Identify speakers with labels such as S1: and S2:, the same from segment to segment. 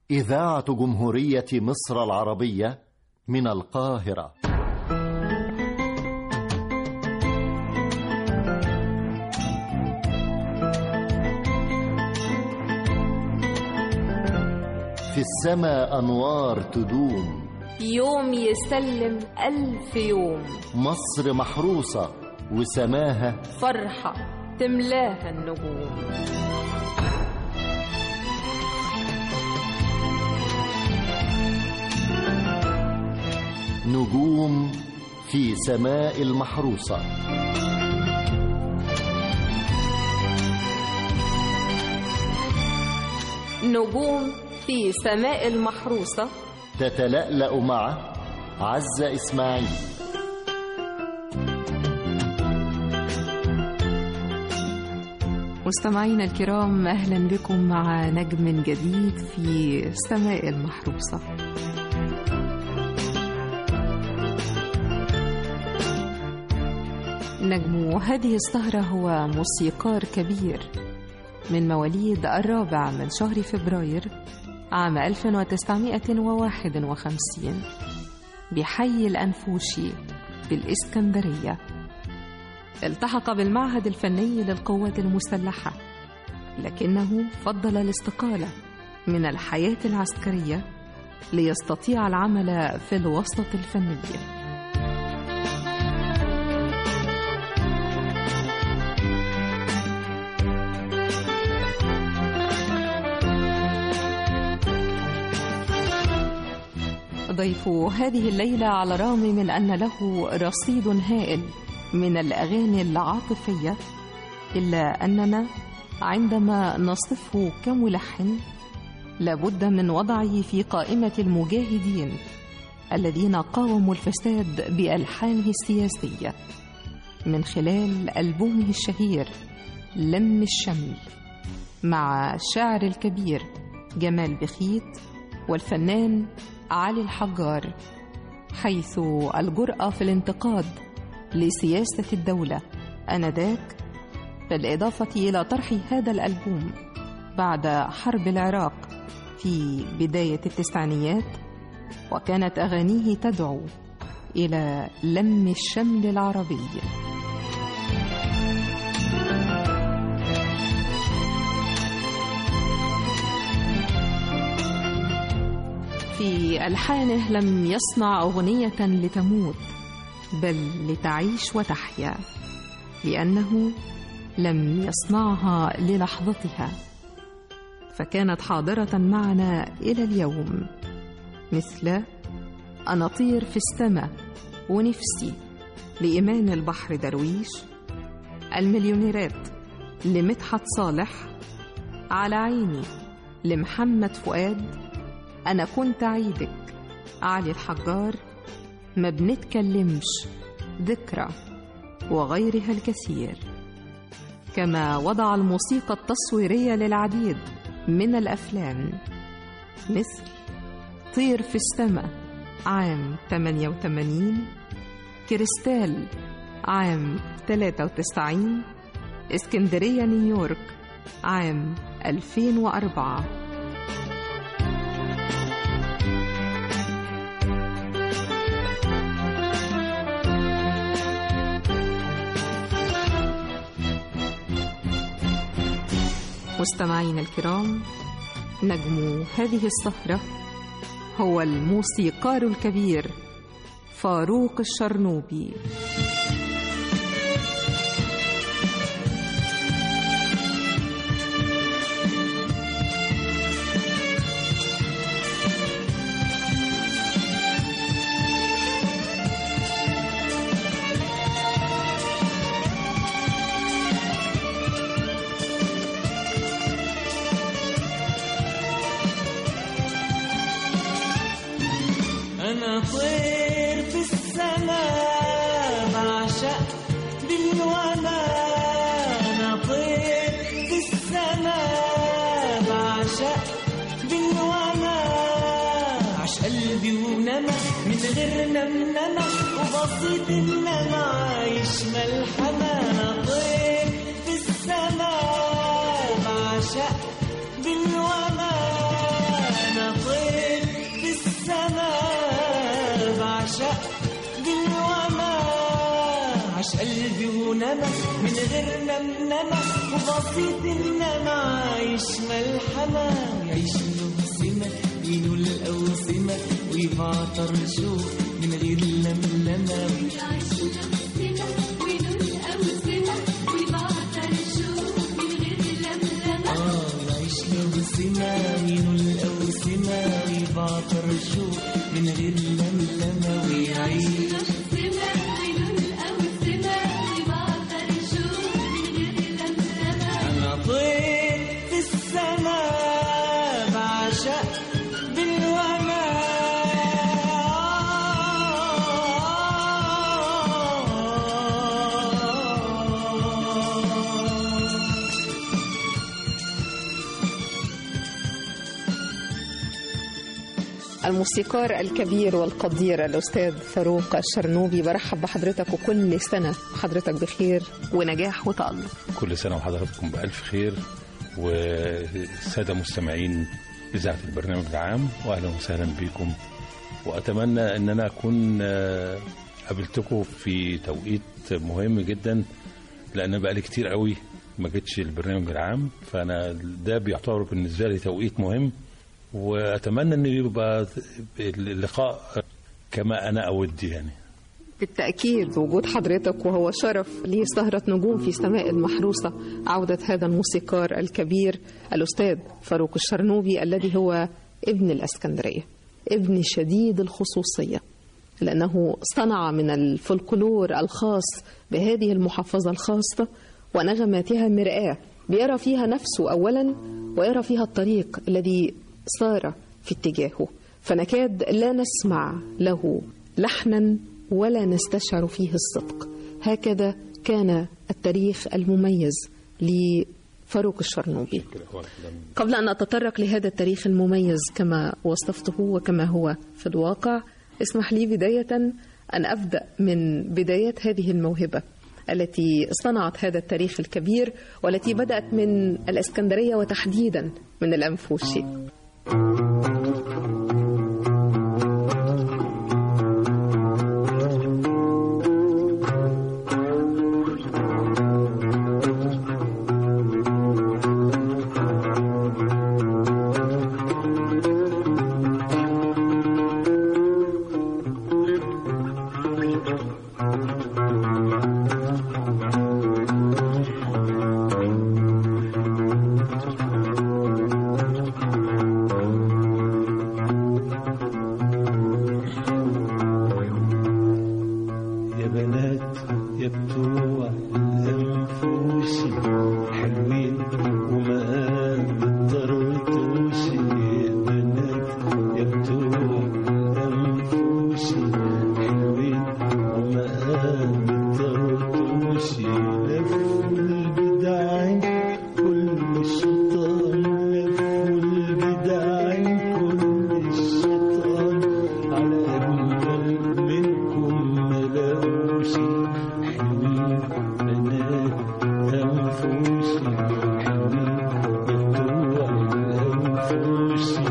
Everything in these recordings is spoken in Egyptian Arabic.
S1: إذاعة جمهورية مصر العربية من القاهرة في السماء أنوار تدوم
S2: يوم يسلم ألف يوم
S1: مصر محروسة وسماها
S2: فرحة تملاها النجوم
S1: نجوم في سماء المحروسة
S2: نجوم في سماء المحروسة
S1: تتلألأ مع عزة إسماعيل
S3: مستمعينا الكرام اهلا بكم مع نجم جديد في سماء المحروسه نجم هذه السهره هو موسيقار كبير من مواليد الرابع من شهر فبراير عام 1951 بحي الأنفوشي بالإسكندرية التحق بالمعهد الفني للقوات المسلحة لكنه فضل الاستقالة من الحياة العسكرية ليستطيع العمل في الوسط الفني ضيف هذه الليلة على الرغم من أن له رصيد هائل من الأغاني العاطفية إلا أننا عندما نصفه كملحن لابد من وضعه في قائمة المجاهدين الذين قاوموا الفساد بألحانه السياسية من خلال ألبومه الشهير لم الشمل مع الشاعر الكبير جمال بخيت والفنان علي الحجار حيث الجرأة في الانتقاد لسياسة الدولة آنذاك بالإضافة إلى طرح هذا الألبوم بعد حرب العراق في بداية التسعينيات وكانت أغانيه تدعو إلى لم الشمل العربي في ألحانه لم يصنع أغنية لتموت بل لتعيش وتحيا لأنه لم يصنعها للحظتها فكانت حاضرة معنا إلى اليوم مثل أنا أطير في السماء ونفسي لإيمان البحر درويش المليونيرات لمدحت صالح على عيني لمحمد فؤاد أنا كنت عيدك علي الحجار ما بنتكلمش ذكرى وغيرها الكثير كما وضع الموسيقى التصويرية للعديد من الأفلام مثل طير في السماء عام 88 كريستال عام 93 اسكندرية نيويورك عام 2004 مستمعينا الكرام نجم هذه السهرة هو الموسيقار الكبير فاروق الشرنوبي
S4: أنا طير في السماء بعشق بالونا أنا طير في السماء بعشق بالونا عش قلبي ونما من غير نمنمة وبسيط إنما عايش ملحمة أنا طير في السماء بعشق بالونا أنا عاش قلبي ونما من غير نمنمة وبسيط إنما عايش ملحمة يعيش له سمة ينول الأوسمة ويبعطر شوق من غير لملمة آه يعيش له سمة ينول الأوسمة ويبعطر شوق من غير لملمة ويعيش أنا طير في السماء بعشق بالوماء
S3: الموسيقار الكبير والقدير الأستاذ فاروق الشرنوبي برحب بحضرتك وكل سنة حضرتك بخير ونجاح وتألق
S5: كل سنة وحضراتكم بألف خير والسادة مستمعين إذاعة البرنامج العام وأهلا وسهلا بكم وأتمنى أن أنا أكون آه، قابلتكم في توقيت مهم جدا لأن بقالي كتير قوي ما جيتش البرنامج العام فأنا ده بيعتبر بالنسبة لي توقيت مهم وأتمنى أن يبقى اللقاء كما أنا أود يعني
S3: بالتأكيد وجود حضرتك وهو شرف لسهرة نجوم في سماء المحروسة عودة هذا الموسيقار الكبير الأستاذ فاروق الشرنوبي الذي هو ابن الأسكندرية ابن شديد الخصوصية لأنه صنع من الفولكلور الخاص بهذه المحافظة الخاصة ونغماتها مرآة بيرى فيها نفسه أولا ويرى فيها الطريق الذي سار في اتجاهه فنكاد لا نسمع له لحنا ولا نستشعر فيه الصدق هكذا كان التاريخ المميز لفاروق الشرنوبي قبل أن أتطرق لهذا التاريخ المميز كما وصفته وكما هو في الواقع اسمح لي بداية أن أبدأ من بداية هذه الموهبة التي صنعت هذا التاريخ الكبير والتي بدأت من الإسكندرية وتحديدا من الأنفوشي
S6: يا بنات يا بتوع الأنفوس حلوين وما قدرتوش يا بنات يا بتوع الأنفوس حلوين وما قدرتوش لفوا البدعين كل الشيطان لفوا البدعين كل الشيطان على أجمل منكم ملاقوش حلوين بنات أنفوسي حلوين بتوع الأنفوسي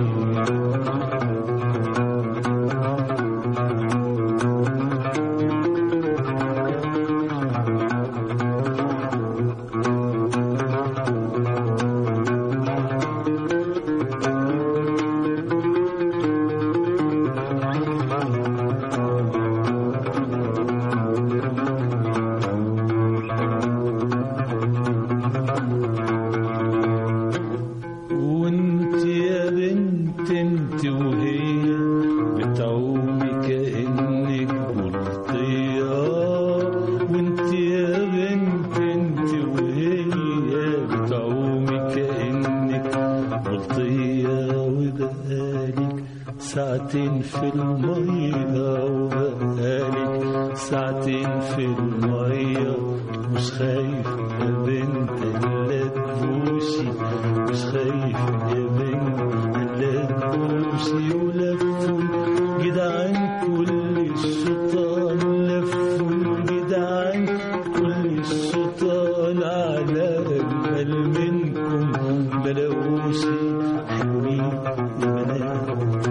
S6: وانت يا بنت انت وهي بتعومي كأنك بلطية وانت يا بنت انت وهي بتعومي كأنك بلطية وبقالك ساعتين في المية وبقالك ساعتين في المية مش خايف يا بنت لا تبوسي مش خايف يا بنت لا تبوسي ولفوا جدعان كل الشيطان لفوا جدعان كل الشيطان على أجمل منكم بلاوسي حلوين يا بنات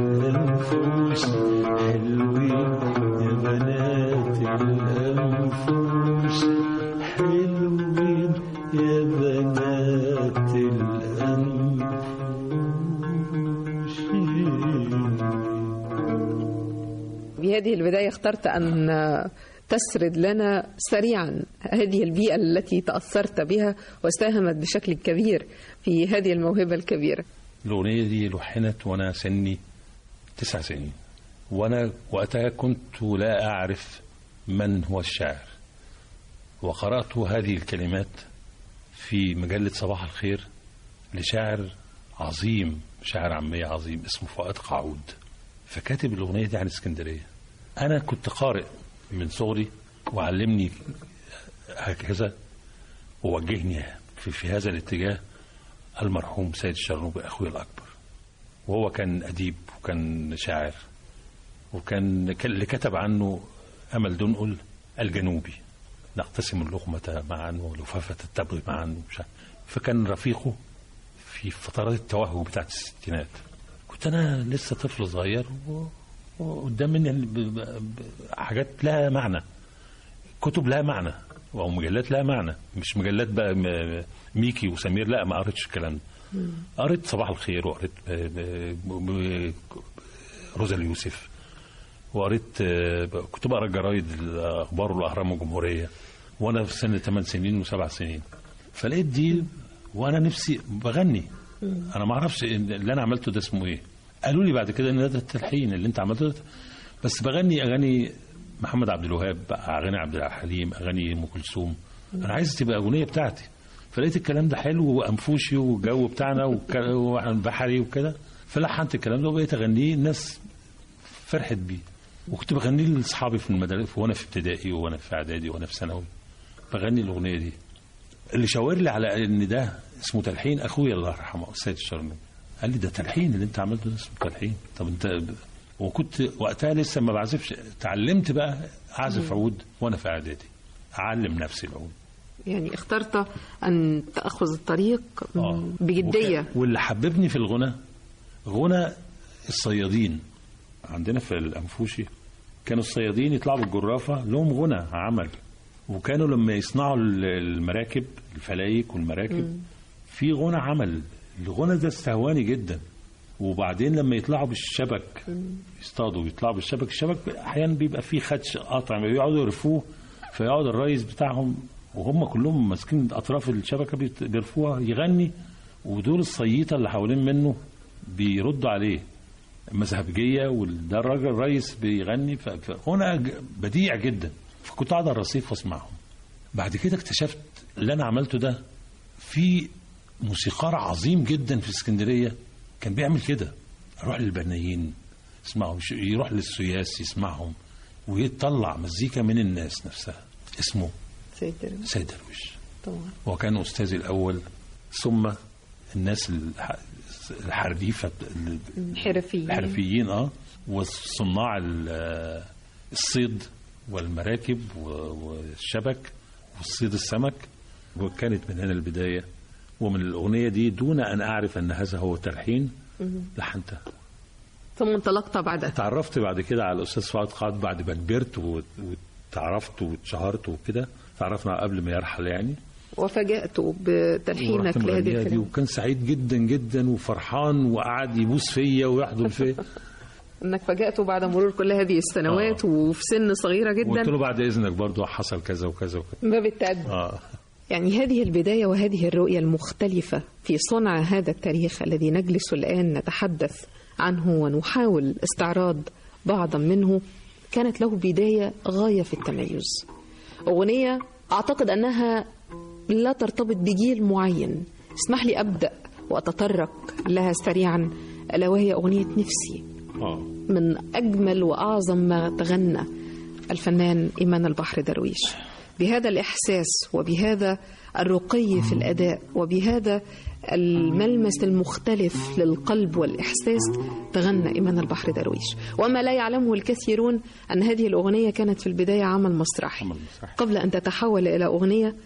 S6: الأنفوس حلوين يا بنات الأنفوس
S3: في هذه البداية اخترت أن تسرد لنا سريعا هذه البيئة التي تأثرت بها وساهمت بشكل كبير في هذه الموهبة الكبيرة
S5: الأغنية دي لحنت وأنا سني تسع سنين وأنا وقتها كنت لا أعرف من هو الشاعر وقرأت هذه الكلمات في مجلة صباح الخير لشاعر عظيم شاعر عامية عظيم اسمه فؤاد قعود فكاتب الأغنية دي عن اسكندرية أنا كنت قارئ من صغري وعلمني هكذا ووجهني في, في هذا الاتجاه المرحوم سيد الشرنوبي أخوي الأكبر وهو كان أديب وكان شاعر وكان كان اللي كتب عنه أمل دنقل الجنوبي نقتسم اللقمة معا ولفافة التبغ معا مش عارف. فكان رفيقه في فترات التوهج بتاعت الستينات كنت أنا لسه طفل صغير و- وقدام مني ب- ب- ب- حاجات لها معنى كتب لها معنى او مجلات لها معنى مش مجلات بقى م- ميكي وسمير لا ما قريتش الكلام ده قريت صباح الخير وقريت ب- ب- ب- روزا اليوسف وقريت آه، كنت بقرا جرايد الاخبار والاهرام والجمهوريه وانا في سن 8 سنين وسبع سنين فلقيت دي وانا نفسي بغني انا ما اعرفش إن اللي انا عملته ده اسمه ايه قالوا لي بعد كده ان ده التلحين اللي انت عملته ده بس بغني اغاني محمد عبد الوهاب بقى اغاني عبد الحليم اغاني ام كلثوم انا عايز تبقى اغنيه بتاعتي فلقيت الكلام ده حلو وانفوشي والجو بتاعنا وك- وبحري وكده فلحنت الكلام ده وبقيت اغنيه الناس فرحت بيه وكنت بغنيه لاصحابي في المدارس وانا في ابتدائي وانا في اعدادي وانا في ثانوي بغني الاغنيه دي اللي شاور لي على ان ده اسمه تلحين اخويا الله يرحمه السيد الشرنوبي قال لي ده تلحين اللي انت عملته ده اسمه تلحين طب انت وكنت وقتها لسه ما بعزفش اتعلمت بقى اعزف عود وانا في اعدادي اعلم نفسي العود
S3: يعني اخترت أن تأخذ الطريق
S5: آه.
S3: بجدية
S5: وك- واللي حببني في الغنى غنى الصيادين عندنا في الأنفوشي كانوا الصيادين يطلعوا بالجرافة لهم غنى عمل وكانوا لما يصنعوا ال- المراكب الفلايك والمراكب في غنى عمل الغنى ده استهواني جدا وبعدين لما يطلعوا بالشبك يصطادوا ويطلعوا بالشبك الشبك احيانا بيبقى فيه خدش قاطع بيقعدوا يرفوه فيقعد الريس بتاعهم وهم كلهم ماسكين اطراف الشبكه بيت- بيرفوها يغني ودول الصييطه اللي حوالين منه بيردوا عليه مذهبجيه وده الراجل الريس بيغني ف- فهنا ج- بديع جدا فكنت قاعد على الرصيف واسمعهم بعد كده اكتشفت اللي انا عملته ده في موسيقار عظيم جدا في اسكندريه كان بيعمل كده اروح للبنايين اسمعهم ش- يروح للسياس يسمعهم ويطلع مزيكا من الناس نفسها اسمه
S3: سيد درويش.
S5: سيد درويش
S3: طبعا
S5: هو كان أستاذي الأول ثم الناس الح- الحريفة
S3: الحرفيين
S5: الحرفيين اه وصناع ال- الصيد والمراكب و- والشبك والصيد السمك وكانت من هنا البداية ومن الأغنية دي دون أن أعرف أن هذا هو تلحين لحنتها
S3: ثم انطلقت بعدها
S5: تعرفت بعد كده على الأستاذ فؤاد قعد بعد ما كبرت و- وتعرفت واتشهرت وكده تعرفنا قبل ما يرحل يعني
S3: وفاجأت بتلحينك
S5: ورحت
S3: لهذه
S5: مغنيها دي
S3: الكلمات
S5: وكان سعيد جدا جدا وفرحان وقعد يبوس فيا ويحضن فيا
S3: انك فاجأته بعد مرور كل هذه السنوات وفي سن صغيرة
S5: قلت
S3: جدا
S5: له بعد اذنك برضو حصل كذا وكذا وكذا
S3: من باب التأدب
S5: اه
S3: يعني هذه البداية وهذه الرؤية المختلفة في صنع هذا التاريخ الذي نجلس الآن نتحدث عنه ونحاول استعراض بعضا منه كانت له بداية غاية في التميز أغنية أعتقد أنها لا ترتبط بجيل معين اسمح لي أبدأ وأتطرق لها سريعا ألا وهي أغنية نفسي
S5: اه
S3: من أجمل وأعظم ما تغنى الفنان إيمان البحر درويش بهذا الإحساس وبهذا الرقي في الأداء وبهذا الملمس المختلف للقلب والإحساس تغنى إيمان البحر درويش وما لا يعلمه الكثيرون أن هذه الأغنية كانت في البداية عمل مسرحي
S5: عمل مسرحي.
S3: قبل أن تتحول إلى أغنية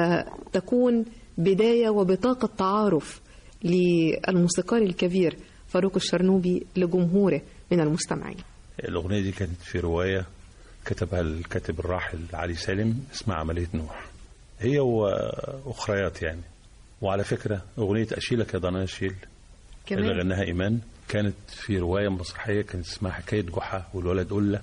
S3: وتكون بداية وبطاقة تعارف للموسيقار الكبير فاروق الشرنوبي لجمهوره من المستمعين
S5: الاغنيه دي كانت في روايه كتبها الكاتب الراحل علي سالم اسمها عمليه نوح هي واخريات يعني وعلى فكره اغنيه اشيلك يا ضنايا شيل اللي
S3: كمان
S5: غناها ايمان كانت في روايه مسرحيه كانت اسمها حكايه جحا والولد قله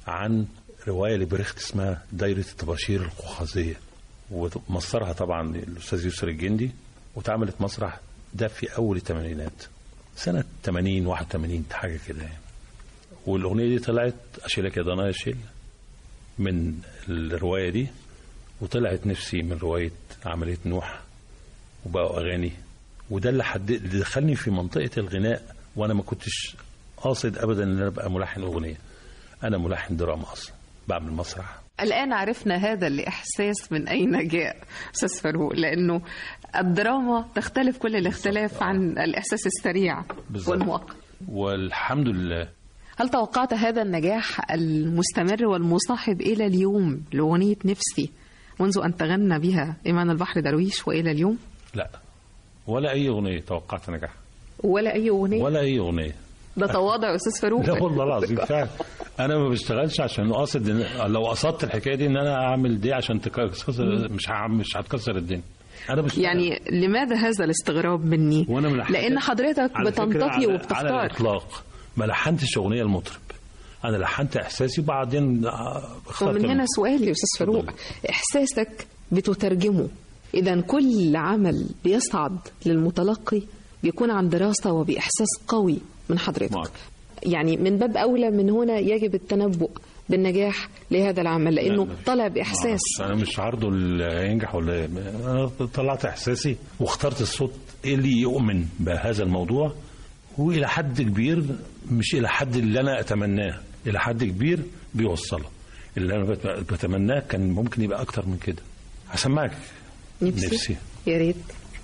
S5: عن روايه لبريخت اسمها دايره الطباشير القوقازيه ومصرها طبعا الاستاذ يسر الجندي واتعملت مسرح ده في اول الثمانينات سنه 80 81 حاجه كده يعني والاغنيه دي طلعت اشيلك يا ضنايا شيل من الروايه دي وطلعت نفسي من روايه عمليه نوح وبقوا اغاني وده اللي حد اللي دخلني في منطقه الغناء وانا ما كنتش قاصد ابدا ان انا ابقى ملحن اغنيه انا ملحن دراما اصلا بعمل مسرح
S3: الآن عرفنا هذا الإحساس من أين جاء أستاذ فاروق لأنه الدراما تختلف كل الاختلاف عن الإحساس السريع
S5: بالظبط.
S3: والمؤقت
S5: والحمد لله
S3: هل توقعت هذا النجاح المستمر والمصاحب إلى اليوم لأغنية نفسي منذ أن تغنى بها إيمان البحر درويش وإلى اليوم
S5: لا ولا اي اغنيه توقعت نجاح
S3: ولا أي أغنية
S5: ولا اي اغنيه
S3: ده تواضع يا أستاذ فاروق
S5: لا والله العظيم فعلا انا ما بشتغلش عشان قاصد إن لو قصدت الحكايه دي ان انا اعمل دي عشان تكسر مش هعمل مش هتكسر الدنيا انا بشتغل
S3: يعني لماذا هذا الاستغراب مني
S5: وانا من الحاجات-
S3: لأن حضرتك
S5: على فكرة
S3: بتنتقي
S5: على- على
S3: وبتختار
S5: الاطلاق ما لحنتش اغنيه المطرب انا لحنت احساسي وبعدين اخترت
S3: ومن هنا سؤالي يا أستاذ فاروق إحساسك بتترجمه إذا كل عمل بيصعد للمتلقي بيكون عن دراسة وبإحساس قوي من حضرتك
S5: معك.
S3: يعني من باب أولى من هنا يجب التنبؤ بالنجاح لهذا العمل لأنه
S5: لا،
S3: طلع بإحساس
S5: انا مش عارضه اللي هينجح ولا إيه. انا طلعت احساسي واخترت الصوت اللي يؤمن بهذا الموضوع والى حد كبير مش الى حد اللي انا اتمناه الى حد كبير بيوصله اللي انا بت- بتمناه كان ممكن يبقى اكتر من كده هسمعك
S3: نفسي,
S5: نفسي.
S3: يا ريت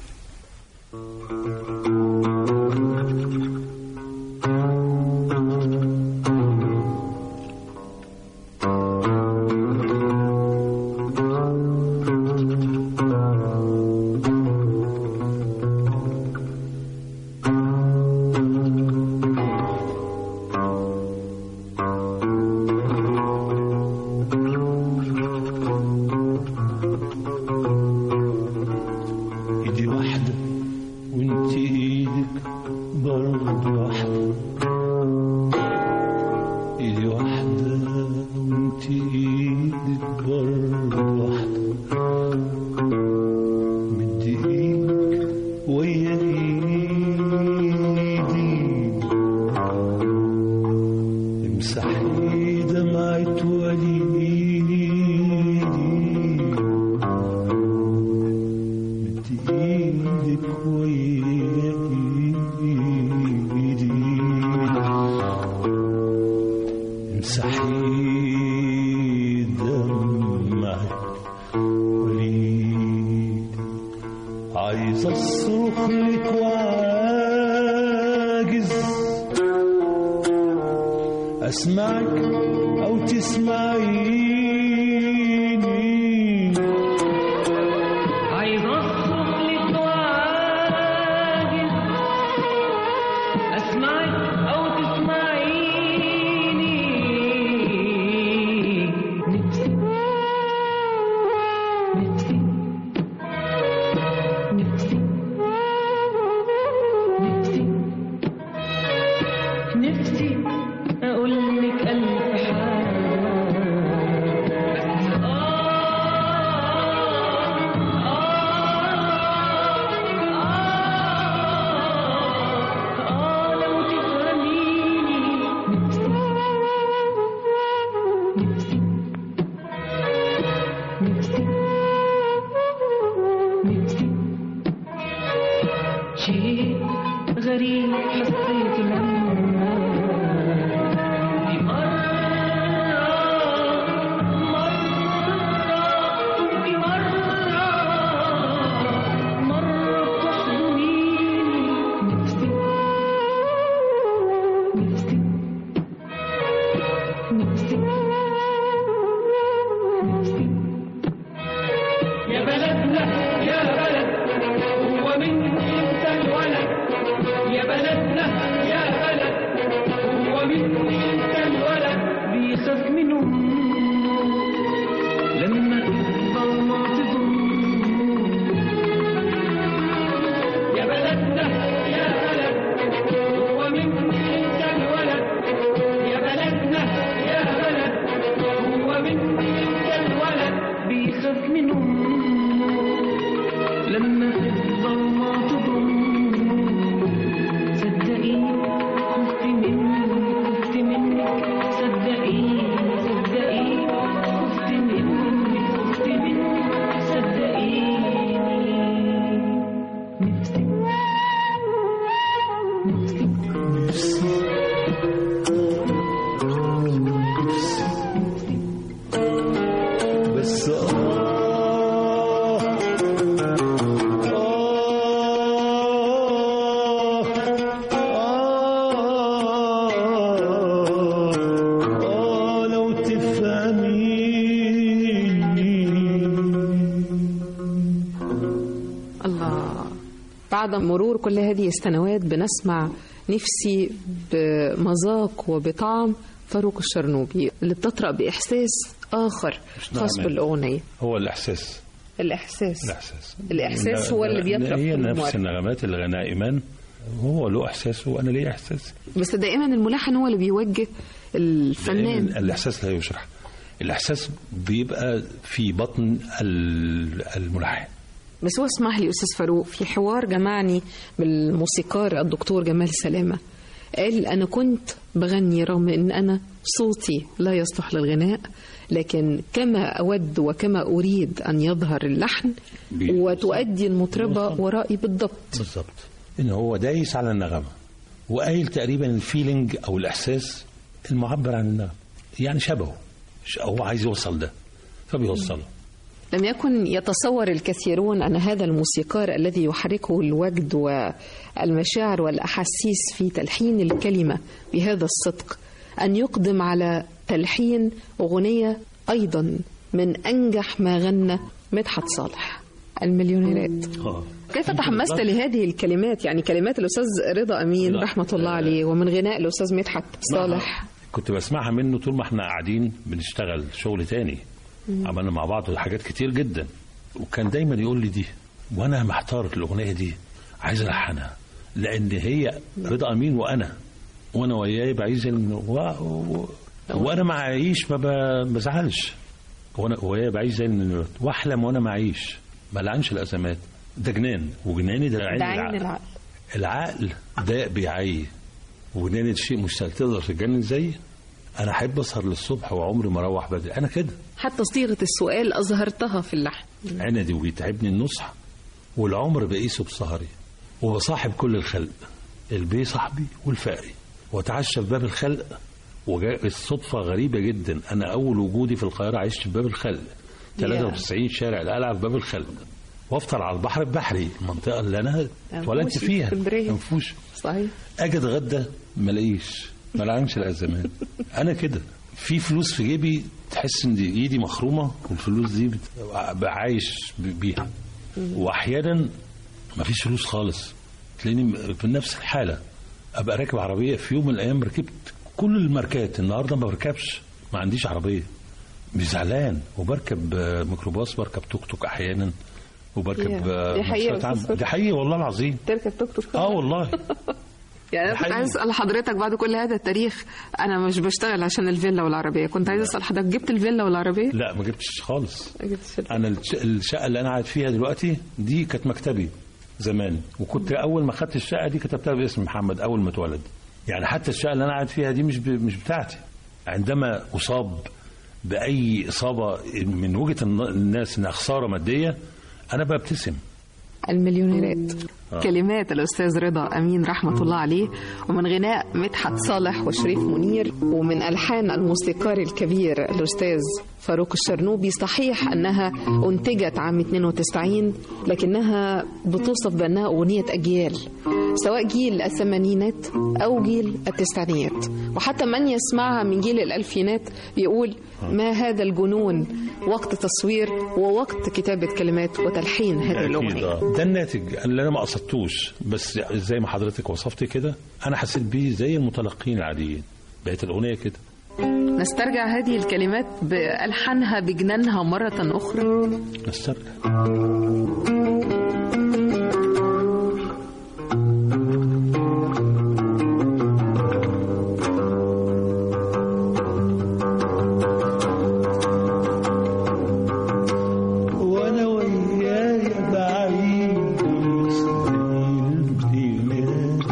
S6: ايدي واحدة وانت ايدك برضه واحدة ايدي واحدة وانت ايدك برضه واحدة مدي ايدك ويا ايدي امسحي دمعة وليدي مد ايدك ويا ايدي امسحي دمعك وليدي عايز اصرخ لك وعاجز اسمعك او تسمعيني
S4: عايز اصرخ لك واجد اسمعك او تسمعيني نفسي نفسي نفسي نفسي نفسي اقول لك الف شيء غريب حسيت لما في مرة مرة في مرة مرة تحضنيني نفسي نفسي نفسي نفسي يا بلدنا يا بلد هو من انت الولد يا بلدنا يا بلد هو من انت الولد بيخاف من امه لما الضلمه تضمه يا بلدنا يا بلد هو من انت الولد يا بلدنا يا بلد
S3: بعد مرور كل هذه السنوات بنسمع نفسي بمذاق وبطعم فاروق الشرنوبي اللي بتطرأ بإحساس آخر خاص
S5: نعم.
S3: بالأغنية
S5: هو الاحساس
S3: الإحساس
S5: الاحساس
S3: الإحساس هو اللي بيطرق
S5: هي
S3: في
S5: نفس
S3: المؤرخ.
S5: النغمات اللي غناها ايمان هو له احساسه وانا ليه احساسي
S3: بس دائما الملحن هو اللي بيوجه الفنان
S5: دائماً الاحساس لا يشرح الاحساس بيبقى في بطن ال- الملحن
S3: بس هو اسمح لي أستاذ فاروق في حوار جمعني بالموسيقار الدكتور جمال سلامة قال أنا كنت بغني رغم أن أنا صوتي لا يصلح للغناء لكن كما أود وكما أريد أن يظهر اللحن
S5: بي-
S3: وتؤدي المطربة ورائي بالضبط
S5: بالظبط ان هو دايس على النغمه وقايل تقريبا الفيلينج او الاحساس المعبر عن النغمه يعني شبهه ش- هو عايز يوصل ده فبيوصله
S3: لم يكن يتصور الكثيرون أن هذا الموسيقار الذي يحركه الوجد والمشاعر والأحاسيس في تلحين الكلمة بهذا الصدق أن يقدم على تلحين أغنية أيضا من أنجح ما غنى مدحت صالح المليونيرات كيف تحمست لهذه الكلمات يعني كلمات الأستاذ رضا أمين
S5: لا.
S3: رحمة الله عليه ومن غناء الأستاذ مدحت صالح
S5: كنت بسمعها منه طول ما احنا قاعدين بنشتغل شغل تاني عملنا مع بعض حاجات كتير جدا وكان دايما يقول لي دي وانا محتار الاغنيه دي عايز الحنها لان هي رضا امين وانا وانا وياه بعيش ال- و... و... وانا معيش ما ب- بزعلش وانا وياه بعيش زي النمرات واحلم وانا معيش ما لعنش الازمات ده جنان وجناني ده عين
S3: ده عين
S5: العقل.
S3: العقل
S5: العقل ده بيعي وجنان شيء مستحيل تقدر تتجنن زيي انا احب اسهر للصبح وعمري ما اروح بدري انا كده
S3: حتى صيغة السؤال أظهرتها في اللحن
S5: عندي وبيتعبني النصح والعمر بقيسه بسهري وبصاحب كل الخلق البي صاحبي والفقري واتعشى في باب الخلق وجاء الصدفة غريبة جدا أنا أول وجودي في القاهرة عشت في باب الخلق 93 شارع القلعة في باب الخلق وافطر على البحر ببحري المنطقة اللي أنا اتولدت
S3: أنفوشي،
S5: فيها
S3: اسكندرية.
S5: أنفوش
S3: صحيح
S5: اجي اتغدى ما الاقيش ما لعنش الازمات انا كده في فلوس في جيبي تحس ان دي ايدي مخرومه والفلوس دي بت- ببقى عايش ب- بيها واحيانا ما فيش فلوس خالص تلاقيني في نفس الحاله ابقى راكب عربيه في يوم من الايام ركبت كل الماركات النهارده ما بركبش ما عنديش عربيه مش زعلان وبركب آه، ميكروباص بركب توك توك احيانا وبركب
S3: يا،
S5: آه،
S3: دي حقيقة
S5: مواصلات
S3: يا
S5: عامة.
S3: أستاذ
S5: دي حقيقه والله العظيم
S3: تركب توك توك
S5: اه والله
S3: يعني انا كنت
S5: حقيقي.
S3: عايز اسال حضرتك بعد كل هذا التاريخ انا مش بشتغل عشان الفيلا والعربيه كنت عايز اسال حضرتك جبت الفيلا والعربيه
S5: لا ما جبتش خالص
S3: ما جبتش الفيلا.
S5: انا الش- الشقه اللي انا قاعد فيها دلوقتي دي كانت مكتبي زمان وكنت اول ما خدت الشقه دي كتبتها باسم محمد اول ما اتولد يعني حتى الشقه اللي انا قاعد فيها دي مش ب- مش بتاعتي عندما اصاب باي اصابه من وجهه الن- الناس انها خساره ماديه انا ببتسم
S3: المليونيرات كلمات الأستاذ رضا أمين رحمة الله عليه ومن غناء مدحت صالح وشريف منير ومن ألحان الموسيقار الكبير الأستاذ فاروق الشرنوبي صحيح أنها أنتجت عام 92 لكنها بتوصف بأنها أغنية أجيال سواء جيل الثمانينات أو جيل التسعينيات وحتى من يسمعها من جيل الألفينات بيقول ما هذا الجنون وقت تصوير ووقت كتابة كلمات وتلحين هذه
S5: أكيد
S3: الأغنية
S5: آه. ده الناتج اللي انا ما قصدتوش بس زي ما حضرتك وصفت كده انا حسيت بيه زي المتلقين العاديين بقت الاغنيه كده
S3: نسترجع هذه الكلمات بألحانها بجنانها مرة أخرى
S5: نسترجع
S6: وانا وياي بعيد المدينة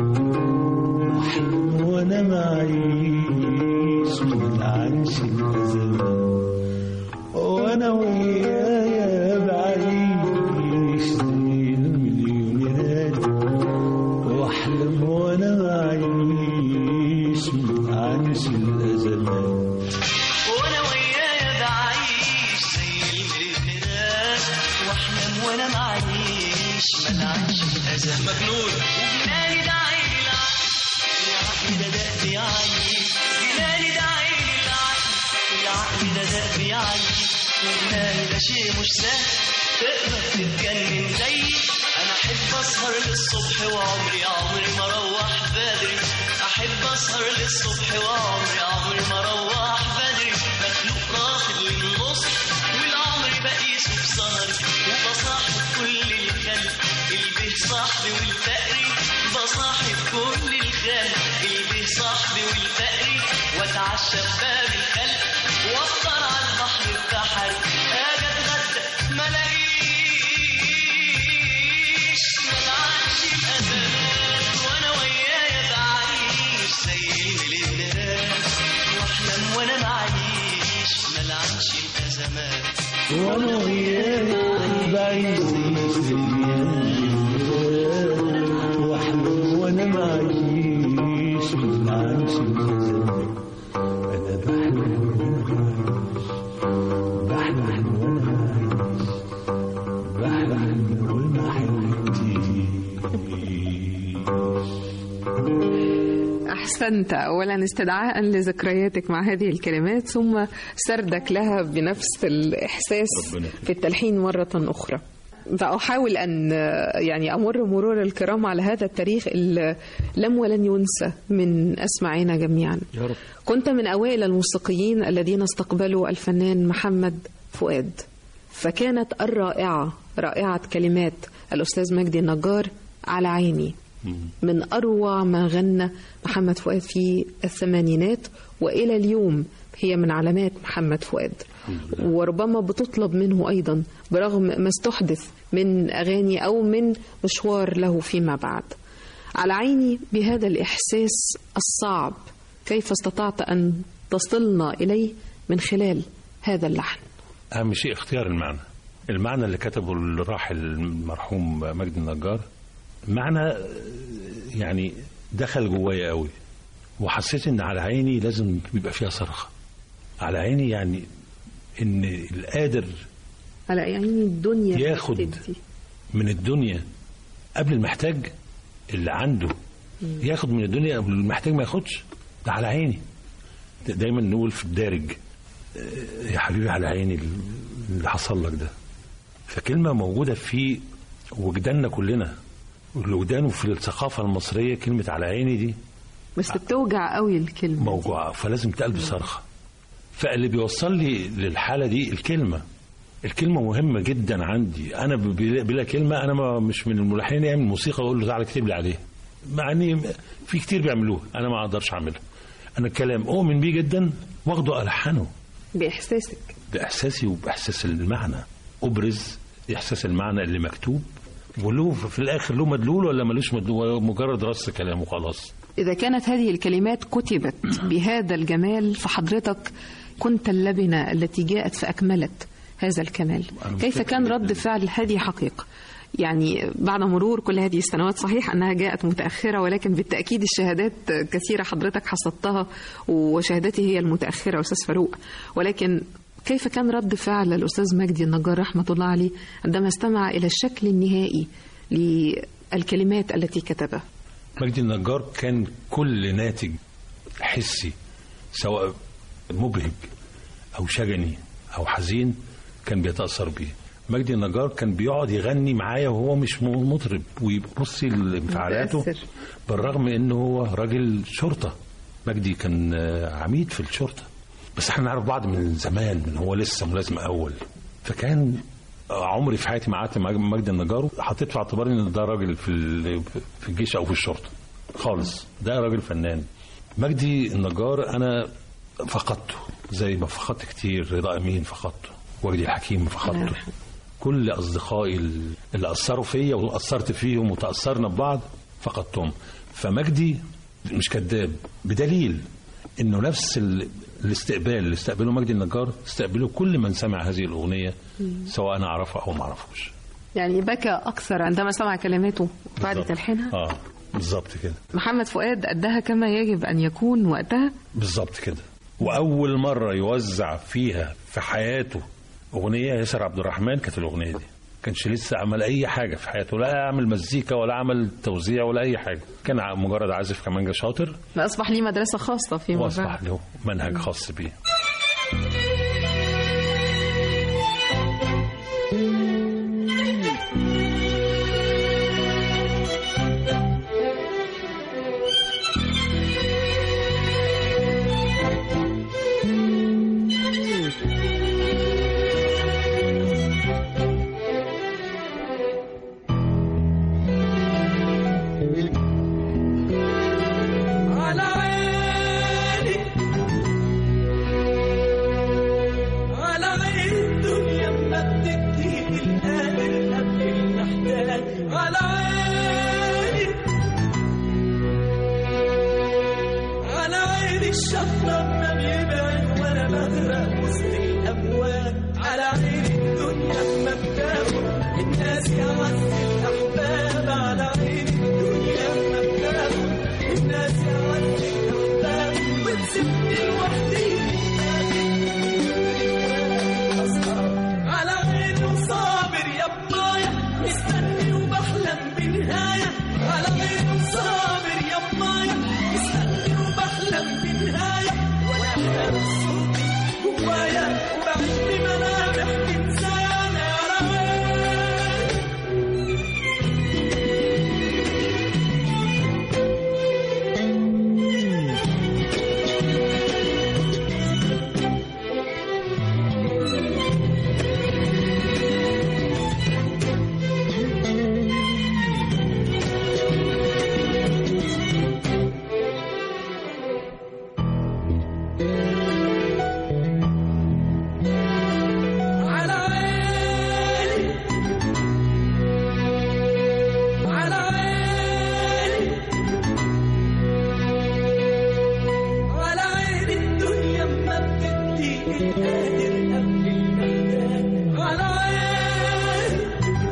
S6: وانا معيش من عيش الزمان وانا وياي بعيش المليونيرات واحلم وانا معيش من عيش الازمات
S4: وانا ويايا بعيش زي المليونيرات واحلم وانا معيش ملعنش الاذى مجنون وجناني ده عيني العقل العقل ده ده بيعيش جناني ده عيني العقل العقل ده ده بيعيش وجناني ده شيء مش سهل تقدر تتجنن زيي انا
S7: أحب أسهر للصبح وعمري عمري ما أروح بدري أحب أسهر للصبح وعمري عمري ما أروح بدري مخلوق رافض للنص والعمر بقيسه بسهر وبصاحب كل الخلق البه صاحبي والفقري بصاحب كل الخلق البه صاحبي والفقري واتعشى في باب الخلق وافطر على البحر بتاعها اجي اتغدى ما الاقيش ملعبش الازمات وانا ويايا بعيش زي المليونيرات واحلم وانا معيش ملعبش الازمات
S6: وانا وياك بعيش زي الدنيا واحلم وانا معيش من عيش الزمان انا بحلم وانا عايش بحلم وانا عايش بحلم وانا حياتي
S3: أحسنت أولا استدعاء لذكرياتك مع هذه الكلمات ثم سردك لها بنفس الإحساس
S5: ربنا يخليك.
S3: في التلحين مرة أخرى فأحاول أن يعني أمر مرور الكرام على هذا التاريخ اللي لم ولن ينسى من أسماعنا جميعا
S5: يا رب
S3: كنت من أوائل الموسيقيين الذين استقبلوا الفنان محمد فؤاد فكانت الرائعة رائعة كلمات الأستاذ مجدي النجار على عيني من أروع ما غنى محمد فؤاد في الثمانينات وإلى اليوم هي من علامات محمد فؤاد وربما بتطلب منه أيضا برغم ما استحدث من أغاني أو من مشوار له فيما بعد على عيني بهذا الإحساس الصعب كيف استطعت أن تصلنا إليه من خلال هذا اللحن
S5: اهم شيء اختيار المعنى المعنى اللي كتبه الراحل المرحوم مجدي النجار معنى يعني دخل جوايا قوي وحسيت ان على عيني لازم يبقى فيها صرخه على عيني يعني ان القادر
S3: على عيني الدنيا
S5: ياخد
S3: بتبتدي.
S5: من الدنيا قبل المحتاج اللي عنده ياخد من الدنيا قبل المحتاج ما ياخدش ده على عيني دا- دايما نقول في الدارج آه، يا حبيبي على عيني اللي حصل لك ده فكلمة موجودة في وجداننا كلنا والوجدان في الثقافة المصرية كلمة على عيني دي
S3: بس بتوجع قوي الكلمة دي.
S5: موجوعة فلازم تقلب صرخة فاللي بيوصل لي للحالة دي الكلمة الكلمة مهمة جدا عندي أنا ب- بلا بلا كلمة أنا ما مش من الملحنين يعمل موسيقى وأقول له تعالى اكتب لي عليه مع إني في كتير بيعملوها أنا ما أقدرش أعملها أنا الكلام أؤمن بيه جدا واخده ألحنه
S3: بإحساسك
S5: بإحساسي وبإحساس المعنى أبرز إحساس المعنى اللي مكتوب وله في الآخر له مدلول ولا ملوش مدلول هو مجرد رص كلام وخلاص
S3: إذا كانت هذه الكلمات كتبت بهذا الجمال فحضرتك كنت اللبنة التي جاءت فأكملت هذا الكمال
S5: أنا
S3: كيف
S5: متأكد
S3: كان رد
S5: جداً.
S3: فعل هذه حقيقة يعني بعد مرور كل هذه السنوات صحيح أنها جاءت متأخرة ولكن بالتأكيد الشهادات كثيرة حضرتك حصدتها وشهادتي هي المتأخرة أستاذ فاروق ولكن كيف كان رد فعل الأستاذ مجدي النجار رحمة الله عليه عندما استمع إلى الشكل النهائي للكلمات التي كتبها
S5: مجدي النجار كان كل ناتج حسي سواء مبهج او شجني او حزين كان بيتاثر بيه مجدي النجار كان بيقعد يغني معايا وهو مش م- مطرب ويبصي لانفعالاته
S3: متأثر.
S5: بالرغم انه هو راجل شرطه مجدي كان آه، عميد في الشرطه بس احنا نعرف بعض من زمان من هو لسه ملازم اول فكان عمري في حياتي ما قعدت مع مجدي النجار حطيت في اعتباري ان ده راجل في ال- في الجيش او في الشرطه خالص ده راجل فنان مجدي النجار انا فقدته زي ما فقدت كتير رضا امين فقدته وجدي الحكيم فقدته كل اصدقائي اللي اثروا فيا واثرت فيهم وتاثرنا ببعض فقدتهم فمجدي مش كذاب بدليل انه نفس ال... الاستقبال اللي استقبله مجدي النجار استقبله كل من سمع هذه الاغنيه سواء انا اعرفها او ما اعرفوش
S3: يعني بكى أكثر عندما سمع كلماته بعد
S5: بالظبط.
S3: تلحينها
S5: اه بالظبط كده
S3: محمد فؤاد أداها كما يجب أن يكون وقتها
S5: بالظبط كده واول مره يوزع فيها في حياته اغنيه ياسر عبد الرحمن كانت الاغنيه دي كانش لسه عمل اي حاجه في حياته لا عمل مزيكا ولا عمل توزيع ولا اي حاجه كان ع- مجرد عازف كمانجا شاطر
S3: أصبح لي مدرسة خاصة فيما
S5: واصبح
S3: بعد
S5: له منهج خاص بيه
S4: الشطر ما بيبعد ولا بغرق وسط الأمواج على عين الدنيا ما بتاخد الناس يا عز الأحباب على عين الدنيا ما بتاخد الناس يا عز الأحباب وتسيبني لوحدي على عيني صابر يا بنايا مستني وبحلم بنهاية على عيني صابر يا بنايا مستني وبحلم بنهاية وانا حامل صوتي جوايا وبعيش بملامح انسان على عيني على عيني على عيني على عيني الدنيا ما بتدي القادر قبل المحتاج على عيني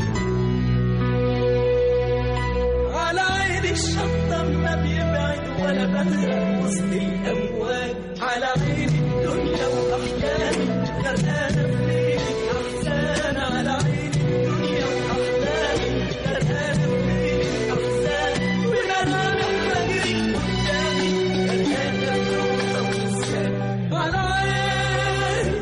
S4: على عيني الشطة ما بيبعد ولا بغرق وسط الأمواج على عيني الدنيا وأحلامي غرقانة في ليلة أحزان على عيني الدنيا وأحلامي غرقانة في ليلة أحزان وملامح بجري قدامي غرقانة في روضة ونسيان على عيني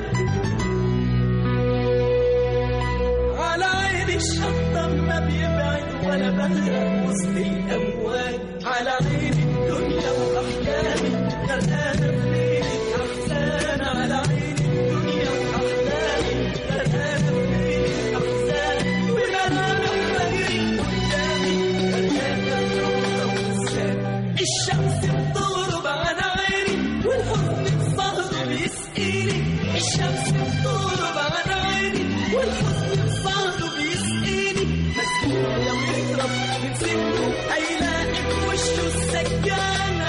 S4: على عيني الشطة ما بيبعد ولا بغرق وسط الأمواج على عيني الدنيا وأحلامي غرقانة في ليلة أحزان على عيني الدنيا وأحلامي غرقانة في ليلة أحزان وملامح بجري قدامي غرقانة في روضة ونسيان الشمس بتغرب على عيني والحزن في ظهره بيسقيني الشمس بتغرب على عيني والحزن في ظهره بيسقيني مسكين لو يهرب من سجنه هيلاقي في وشه السجانة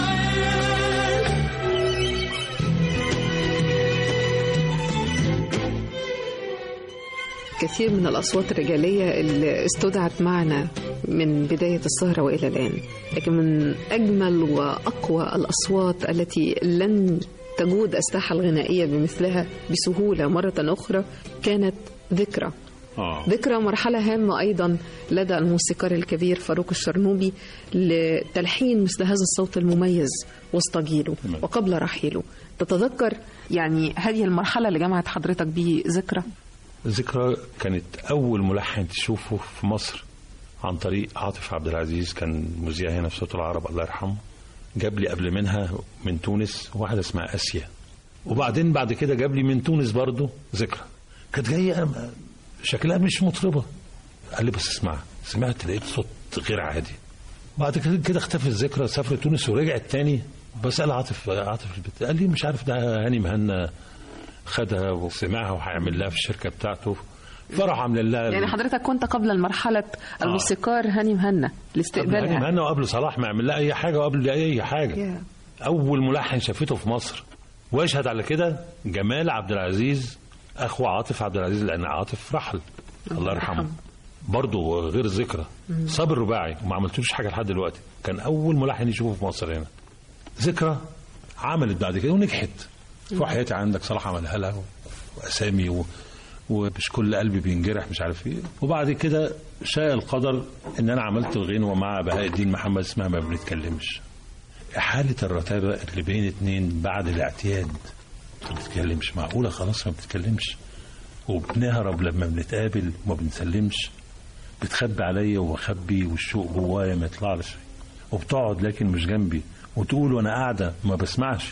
S3: كثير من الأصوات الرجالية اللي استدعت معنا من بداية السهرة وإلى الآن لكن من أجمل وأقوى الأصوات التي لن تجود الساحة الغنائية بمثلها بسهولة مرة أخرى كانت ذكرى
S5: اه
S3: ذكرى مرحلة هامة أيضا لدى الموسيقار الكبير فاروق الشرنوبي لتلحين مثل هذا الصوت المميز وسط جيله
S5: تمام.
S3: وقبل رحيله تتذكر يعني هذه المرحلة اللي جمعت حضرتك بذكرى
S5: ذكرى كانت أول ملحن تشوفه في مصر عن طريق عاطف عبد العزيز كان مذيع هنا في صوت العرب الله يرحمه جاب لي قبل منها من تونس واحدة اسمها آسيا وبعدين بعد كده جاب لي من تونس برضو ذكرى كانت جاية شكلها مش مطربة قال لي بس اسمع سمعت لقيت صوت غير عادي بعد كده كده اختفت الذكرى سافرت تونس ورجعت تاني بسأل عاطف عاطف البت قال لي مش عارف ده هاني مهنا خدها وسمعها وهيعمل لها في الشركه بتاعته فراح عامل لها
S3: يعني حضرتك كنت قبل مرحلة الموسيقار هاني مهنا
S5: قبل هاني
S3: لاستقبالها
S5: مهنا وقبل صلاح ما يعمل لها اي حاجه وقبل اي حاجه
S3: يا.
S5: اول ملحن شافته في مصر ويشهد على كده جمال عبد العزيز اخو عاطف عبد العزيز لان عاطف رحل الله يرحمه برضه غير ذكرى صابر رباعي وما عملتوش حاجه لحد دلوقتي كان اول ملحن يشوفه في مصر هنا ذكرى عملت بعد كده ونجحت في حياتي عندك صلاح عملها لها واسامي و... ومش كل قلبي بينجرح مش عارف ايه وبعد كده شاء القدر ان انا عملت الغنوه مع بهاء الدين محمد اسمها ما بنتكلمش حالة الرتابة اللي بين اتنين بعد الاعتياد ما بتتكلمش معقولة خلاص ما بتتكلمش وبنهرب لما بنتقابل وما بنسلمش بتخبي عليا وبخبي والشوق جوايا ما يطلعش وبتقعد لكن مش جنبي وتقول وانا قاعدة ما بسمعش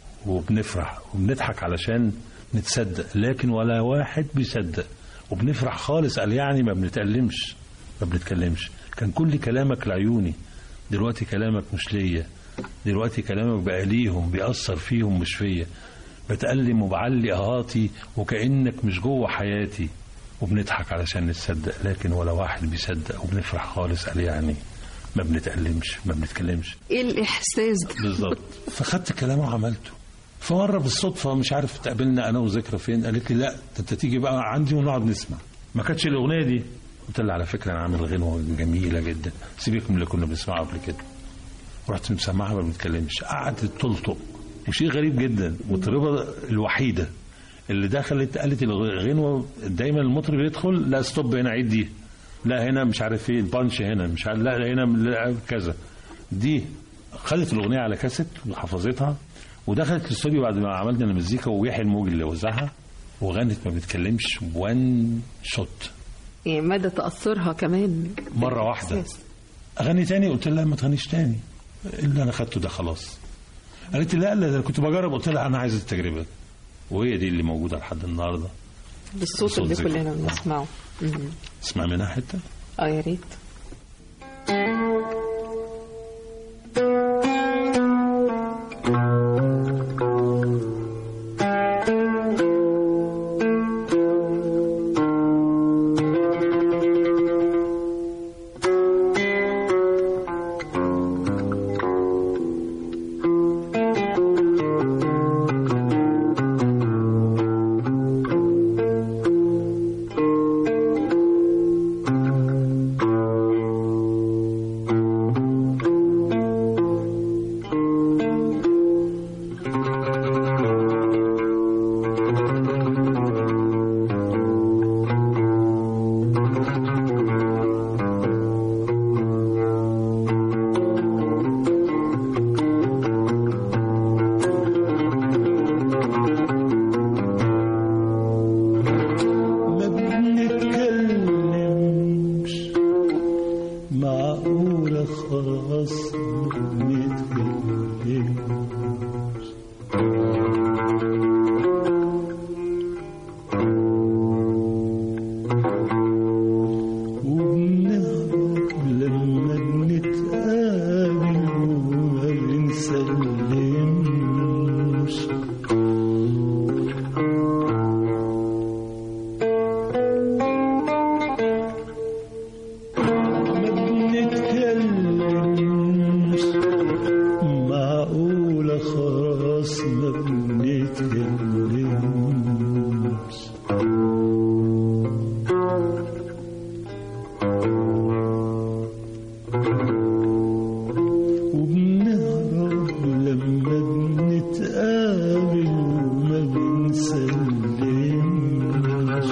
S5: وبنفرح وبنضحك علشان نتصدق لكن ولا واحد بيصدق وبنفرح خالص قال يعني ما بنتألمش ما بنتكلمش كان كل كلامك لعيوني دلوقتي كلامك مش ليا دلوقتي كلامك بقى ليهم بيأثر فيهم مش فيا بتألم وبعلي أهاتي وكأنك مش جوه حياتي وبنضحك علشان نتصدق لكن ولا واحد بيصدق وبنفرح خالص قال يعني ما بنتألمش ما بنتكلمش
S3: ايه الاحساس ده
S5: بالظبط فخدت كلامه وعملته فمره بالصدفه مش عارف اتقابلنا انا وذكرى فين قالت لي لا ده انت تيجي بقى عندي ونقعد نسمع ما كانتش الاغنيه دي قلت لها على فكره انا عامل غنوه جميله جدا سيبك من اللي كنا بنسمعه قبل كده رحت مسمعها ما بنتكلمش قعدت تلطق وشيء غريب جدا والطريقه الوحيده اللي دخلت قالت الغنوه دايما المطرب يدخل لا ستوب هنا عيد دي لا هنا مش عارف ايه البانش هنا مش عارف لا هنا لا كذا دي خدت الاغنيه على كاسيت وحفظتها ودخلت الاستوديو بعد ما عملنا المزيكا ويحيى الموج اللي وزعها وغنت ما بتتكلمش وان شوت
S3: يعني مدى تاثرها كمان
S5: مره واحده
S3: إحساس.
S5: اغني تاني قلت لها ما تغنيش تاني اللي انا خدته ده خلاص قالت لي لا لا ده كنت بجرب قلت لها انا عايز التجربه وهي دي اللي موجوده لحد النهارده
S3: بالصوت
S5: صوت
S3: اللي
S5: ذكر.
S3: كلنا بنسمعه مم.
S5: اسمع منها حته
S3: اه يا ريت
S6: ما بنتكلمش معقولة خلاص ما بنتكلمش وبنهرب لما بنتقابل وما بنسلمش ما بنتكلمش معقولة خلاص ما بنتكلمش وبنهرب لما بنتقابل وما بنسلمش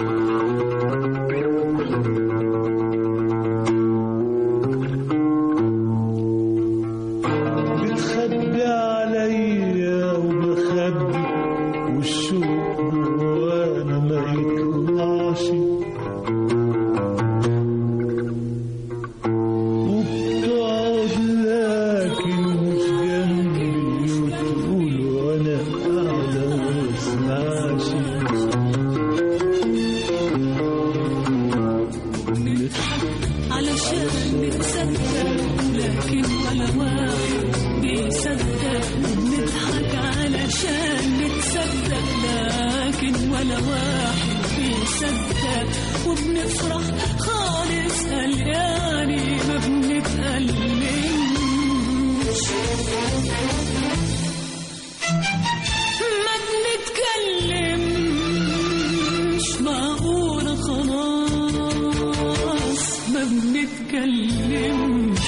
S6: بتخبي عليا وبخبي والشوق جوانا ما يطلعش وبتقعد لكن مش جنبي وتقول وانا قاعدة ما اسمعش
S8: علشان نتصدق لكن ولا واحد بيصدق بنضحك علشان نتصدق لكن ولا واحد بيصدق وبنفرح خالص قلقاني ما بنتألمش ما بنتكلمش معقولة خلاص ما بنتكلمش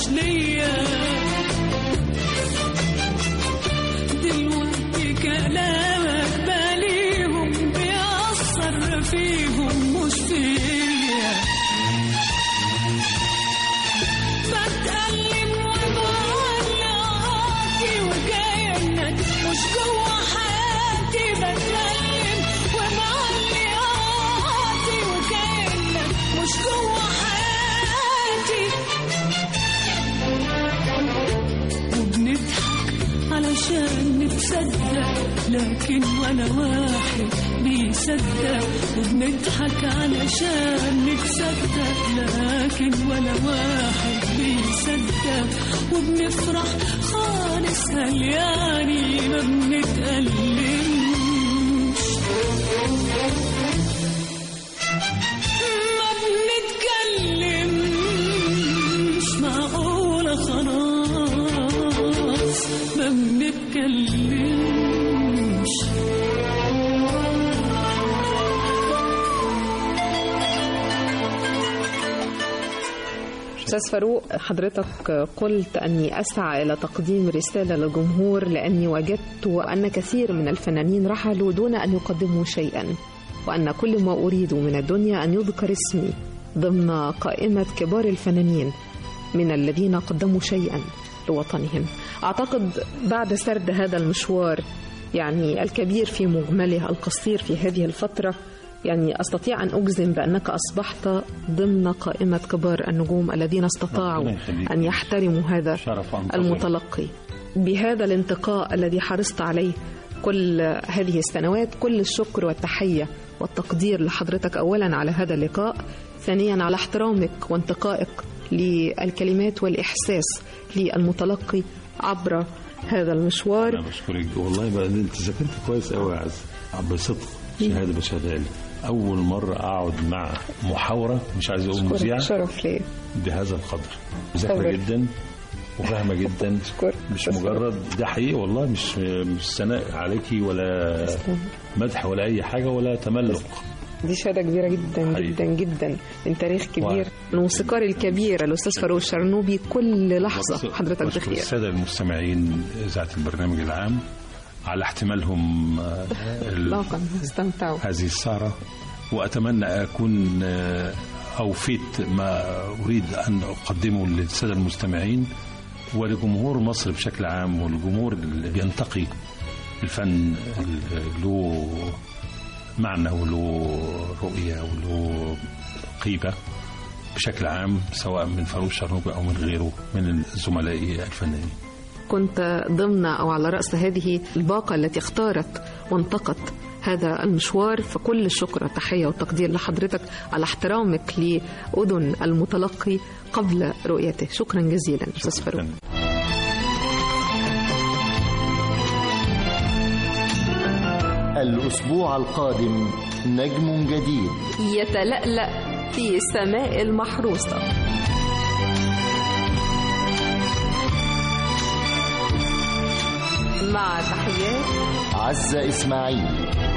S8: مش ليا دلوقتي كلامك باليهم بيأثر فيهم مش فيا بتألم وبعلقاتي وكأنك مش جوا حياتي بتألم وبعلقاتي وكأنك مش جوا حياتي وبنضحك علشان نتصدق لكن ولا واحد بيصدق وبنضحك علشان نتصدق لكن ولا واحد بيصدق وبنفرح خالص هل يعني ما بنتألمش ما بنتكلمش معقولة خلاص ما بنتكلمش
S3: أستاذ فاروق حضرتك قلت أني أسعى إلى تقديم رسالة للجمهور لأني وجدت أن كثير من الفنانين رحلوا دون أن يقدموا شيئا وأن كل ما أريد من الدنيا أن يذكر اسمي ضمن قائمة كبار الفنانين من الذين قدموا شيئا لوطنهم أعتقد بعد سرد هذا المشوار يعني الكبير في مجمله القصير في هذه الفترة يعني أستطيع أن أجزم بأنك أصبحت ضمن قائمة كبار النجوم الذين استطاعوا
S5: ربنا يخليك.
S3: أن يحترموا هذا
S5: شرف وأنتصر.
S3: المتلقي بهذا الانتقاء الذي حرصت عليه كل هذه السنوات كل الشكر والتحية والتقدير لحضرتك أولا على هذا اللقاء ثانيا على احترامك وانتقائك للكلمات والإحساس للمتلقي عبر هذا المشوار
S5: انا بشكرك
S6: والله بقى انت ذاكرت كويس قوي يا عز بصدق شهاده بشهاده لي
S5: اول مره اقعد مع محاوره مش عايز اقول مذيع
S3: شرف لي
S5: بهذا القدر ذاكره
S3: طبعا.
S5: جدا وفاهمه جدا
S3: أشكرك.
S5: مش
S3: أشكرك.
S5: مجرد ده حقيقي والله مش مش ثناء عليكي ولا مدح ولا اي حاجه ولا تملق
S3: دي شهادة كبيرة جدا
S5: حقيقي.
S3: جدا جدا من تاريخ كبير
S5: واحد.
S3: الموسيقار الكبير الأستاذ فاروق الشرنوبي كل لحظة
S5: بس-
S3: حضرتك
S5: بشكر
S3: بخير
S5: الساده المستمعين اذاعه البرنامج العام على احتمالهم آه، ال-
S3: إطلاقا استمتعوا
S5: هذه السهرة وأتمنى أكون آه، أوفيت ما أريد أن أقدمه للسادة المستمعين ولجمهور مصر بشكل عام والجمهور اللي بينتقي الفن اللي له معنى وله رؤية وله قيمة بشكل عام سواء من فاروق شرنوبي أو من غيره من زملائي الفنانين
S3: كنت ضمن أو على رأس هذه الباقة التي اختارت وانتقت هذا المشوار فكل الشكر والتحية والتقدير لحضرتك على احترامك لأذن المتلقي قبل رؤيته شكرا جزيلا أستاذ فاروق
S1: الأسبوع القادم نجم جديد
S2: يتلألأ في سماء المحروسة مع تحيات
S1: عزة إسماعيل